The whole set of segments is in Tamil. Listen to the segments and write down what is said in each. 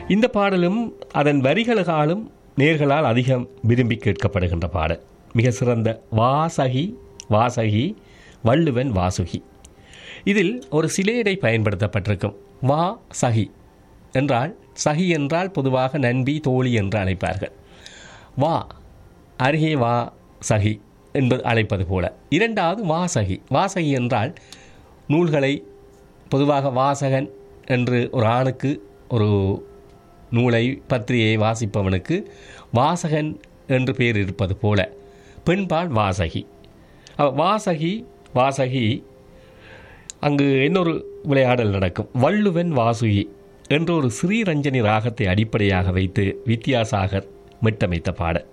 இந்த பாடலும் அதன் வரிகளாலும் நேர்களால் அதிகம் விரும்பி கேட்கப்படுகின்ற பாடல் மிக சிறந்த வாசகி வாசகி வள்ளுவன் வாசுகி இதில் ஒரு சிலேடை பயன்படுத்தப்பட்டிருக்கும் வா சகி என்றால் சகி என்றால் பொதுவாக நண்பி தோழி என்று அழைப்பார்கள் வா அருகே வா சகி என்பது அழைப்பது போல இரண்டாவது வாசகி வாசகி என்றால் நூல்களை பொதுவாக வாசகன் என்று ஒரு ஆணுக்கு ஒரு நூலை பத்திரிகையை வாசிப்பவனுக்கு வாசகன் என்று பெயர் இருப்பது போல பெண்பால் வாசகி அவ வாசகி வாசகி அங்கு இன்னொரு விளையாடல் நடக்கும் வள்ளுவன் வாசுகி என்ற ஒரு ஸ்ரீரஞ்சனி ராகத்தை அடிப்படையாக வைத்து வித்யாசாகர் மிட்டமைத்த பாடல்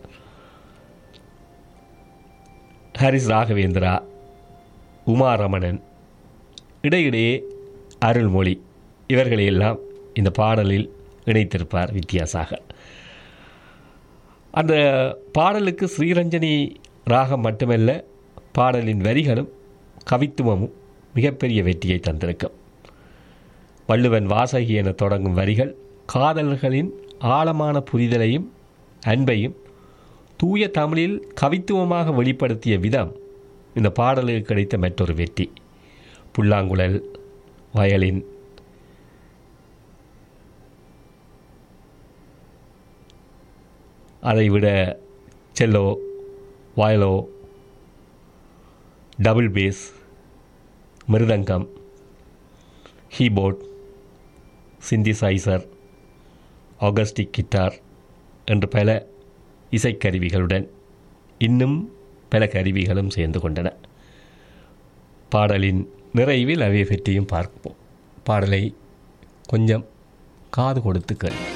ஹரிஸ் ராகவேந்திரா உமா ரமணன் இடையிடையே அருள்மொழி இவர்களையெல்லாம் இந்த பாடலில் இணைத்திருப்பார் வித்யாசாகர் அந்த பாடலுக்கு ஸ்ரீரஞ்சனி ராகம் மட்டுமல்ல பாடலின் வரிகளும் கவித்துவமும் மிகப்பெரிய வெற்றியை தந்திருக்கும் வள்ளுவன் வாசகி என தொடங்கும் வரிகள் காதலர்களின் ஆழமான புரிதலையும் அன்பையும் தூய தமிழில் கவித்துவமாக வெளிப்படுத்திய விதம் இந்த பாடலுக்கு கிடைத்த மற்றொரு வெற்றி புல்லாங்குழல் வயலின் அதைவிட cello viola double bass mridangam keyboard synthesizer acoustic guitar என்று பல இசைக்கருவிகளுடன் இன்னும் பல கருவிகளும் சேர்ந்து கொண்டன பாடலின் நிறைவில் அவை பற்றியும் பார்ப்போம் பாடலை கொஞ்சம் காது கொடுத்து கேள்வி